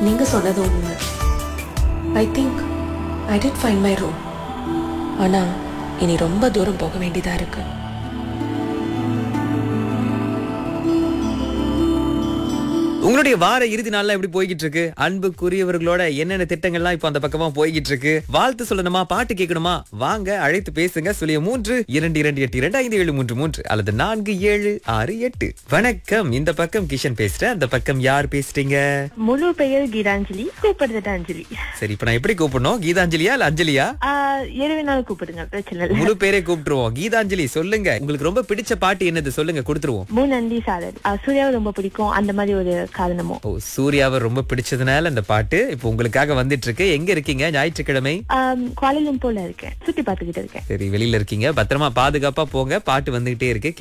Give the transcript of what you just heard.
நீங்க சொன்னது உண்மை I think I did find my room ஆனா இனி ரொம்ப தூரம் போக வேண்டியதா இருக்கு உங்களுடைய வார இறுதி நாள்ல எப்படி போய்கிட்டு இருக்கு அன்புக்குரியவர்களோட என்னென்ன திட்டங்கள்லாம் இப்போ அந்த பக்கமா போய்கிட்டு இருக்கு வாழ்த்து சொல்லணுமா பாட்டு கேட்கணுமா வாங்க அழைத்து பேசுங்க சுழிய மூன்று இரண்டு இரண்டு எட்டு இரண்டு ஐந்து ஏழு மூன்று மூன்று அல்லது நான்கு ஏழு ஆறு எட்டு வணக்கம் இந்த பக்கம் கிஷன் பேசுறேன் அந்த பக்கம் யார் பேசுறீங்க முழு பெயர் கீதாஞ்சலி கூப்பிடுறது அஞ்சலி சரி இப்ப நான் எப்படி கூப்பிடணும் கீதாஞ்சலியா இல்ல அஞ்சலியா ஆஹ் எது வேணாலும் கூப்பிடுங்க பிரச்சனை இல்லை முழு பேரே கூப்பிட்டுருவோம் கீதாஞ்சலி சொல்லுங்க உங்களுக்கு ரொம்ப பிடிச்ச பாட்டு என்னது சொல்லுங்க கொடுத்துருவோம் மூநந்தி சாரல் ஆஹ் சூர்யாவை ரொம்ப பிடிக்கும் அந்த மாதிரி ஒரு காரணமும் ஓ சூர்யாவை ரொம்ப பிடிச்சதுனால இந்த பாட்டு இப்போ உங்களுக்காக வந்துட்டு இருக்கு எங்க இருக்கீங்க ஞாயிற்றுக்கிழமை ஆஹ் கோலாலம்பூர்ல இருக்கேன் சுத்தி பார்த்துக்கிட்டு இருக்கேன் சரி வெளியில இருக்கீங்க பத்திரமா பாதுகாப்பா போங்க பாட்டு வந்துகிட்டே இருக்கு